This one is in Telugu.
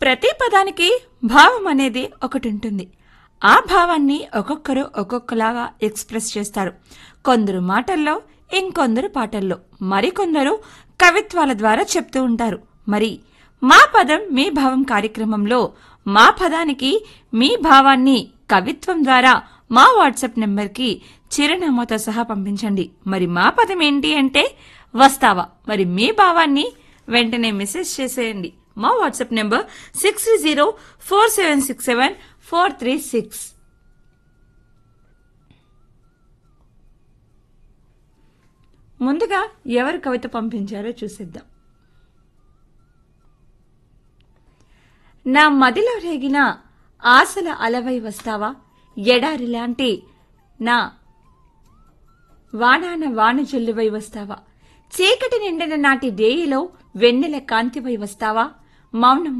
ప్రతి పదానికి భావం అనేది ఒకటి ఉంటుంది ఆ భావాన్ని ఒక్కొక్కరు ఒక్కొక్కలాగా ఎక్స్ప్రెస్ చేస్తారు కొందరు మాటల్లో ఇంకొందరు పాటల్లో మరికొందరు కవిత్వాల ద్వారా చెప్తూ ఉంటారు మరి మా పదం మీ భావం కార్యక్రమంలో మా పదానికి మీ భావాన్ని కవిత్వం ద్వారా మా వాట్సాప్ నెంబర్కి చిరునామాతో సహా పంపించండి మరి మా పదం ఏంటి అంటే వస్తావా మరి మీ భావాన్ని వెంటనే మెసేజ్ చేసేయండి మా WhatsApp number six zero four seven six seven four three six ముందుగా ఎవరు కవిత పంపించారో చూసేద్దాం నా మదిలో రేగిన ఆశల అలవై వస్తావా ఎడారి లాంటి నా వానాన వాన జల్లువై వస్తావా చీకటి నిండిన నాటి రేయిలో వెన్నెల కాంతివై వస్తావా మౌనం